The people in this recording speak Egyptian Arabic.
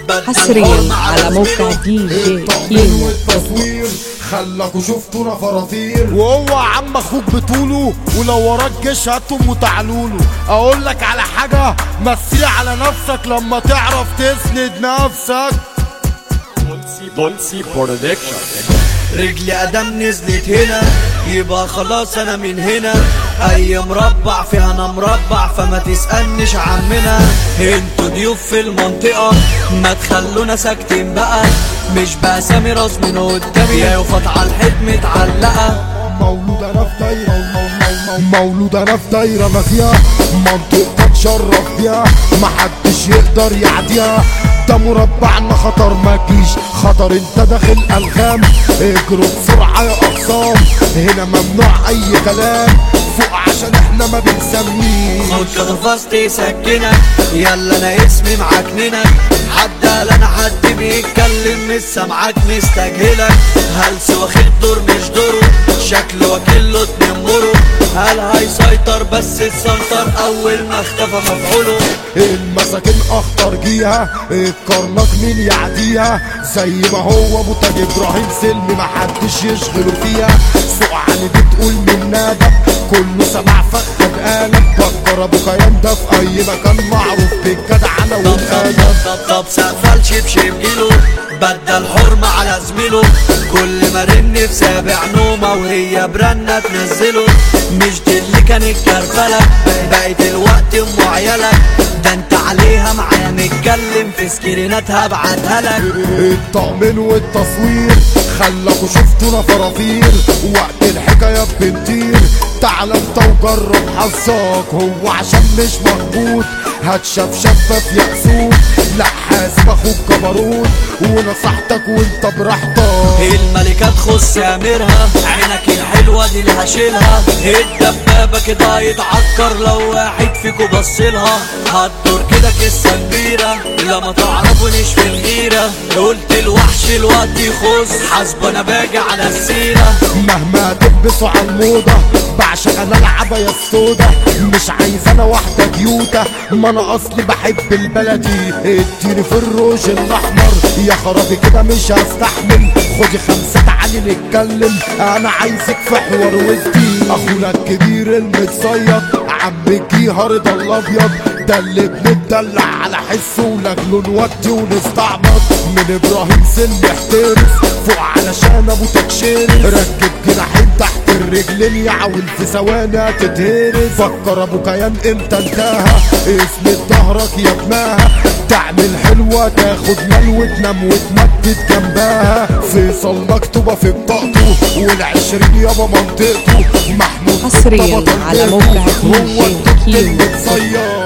حصريا على موقع دي جي التقدير كيمو والتصوير خلكوا شفتونا فرافير وهو عم اخوك بتقوله ولو وراك جيش هاتهم وتعالوله اقول لك على حاجه مثلي على نفسك لما تعرف تسند نفسك بولسي برودكشن رجلي ادم نزلت هنا يبقى خلاص انا من هنا اي مربع فيها انا مربع فما تسألنش عمنا انتوا ضيوف في المنطقة ما تخلونا ساكتين بقى مش بسامي راس من قدامي يا يفط على الحيط متعلقة مولود انا في دايره ومو- مو- مو- مولود انا في دايره ما فيها منطقه تشرف بيها محدش يقدر يعديها ده مربعنا خطر ما تجيش خطر انت داخل الغام اجروا بسرعه يا اقسام هنا ممنوع اي كلام فوق عشان احنا ما بنسميش خد كتفاص تسكنك يلا انا اسمي معكننك حد قال انا حد بيتكلم مش سامعك مستجهلك هلس واخد دور مش دوره شكل وكيله اتنمره هل هيسيطر بس اتسنطر اول ما اختفى مفعوله المساكن اخطر جيها الكرنك مين يعديها زي ما هو ابو تاج ابراهيم سلمي محدش يشغله فيها سوق علي بتقول من نادى كله سمع فخد قالب فكر ابو كيان ده في اي مكان معروف بالجدعنه طب طب والادب طب طب طب سقفل شبشب جيله بدل حرمة على زميله كل ما رن في سابع نومة وهي برنة تنزله مش دي اللي كانت كرفلة بقت الوقت ام عيالك ده انت عليها معايا نتكلم في سكرينات هبعتها لك التأمين والتصوير خلكوا شفتونا فرافير وقت الحكاية بنطير تعال انت وجرب حظك هو عشان مش مظبوط هتشاف شفاف يأسوك لا حاسب اخوك جبروت ونصحتك وانت براحتك الملكة تخص اميرها عينك الحلوة دي اللي هشيلها الدبابة كده هيتعكر لو واحد فيكو بصلها هتدور كده قصة كبيرة لما تعرفونيش في الغيرة قلت الوحش الوقت يخص حسب انا باجي على السيرة مهما تلبسوا على الموضة بعشق انا العباية السودا مش عايز انا واحدة كيوتة ما انا اصلي بحب البلدي اديني في الروج الاحمر يا خرابي كده مش هستحمل خدي خمسة تعالي نتكلم انا عايزك في حوار ودي اخونا الكبير المتصيد عم الجيهة رضا الابيض ده اللي بنتدلع على حسه ولاجله نودي ونستعبط من ابراهيم سن احترس فوق علشان ابو تكشير ركب جناحين تحت الرجلين يعول في ثواني هتتهرس فكر ابو كيان امتى انتهى اسند ظهرك يا ابنها تعمل حلوة تاخد مال وتنام وتمدد جنبها فيصل مكتوبة في بطاقته والعشرين يابا منطقته محمود حصرياً بطل على بيته. موقع هو DJ التوب كيمو. المتصيد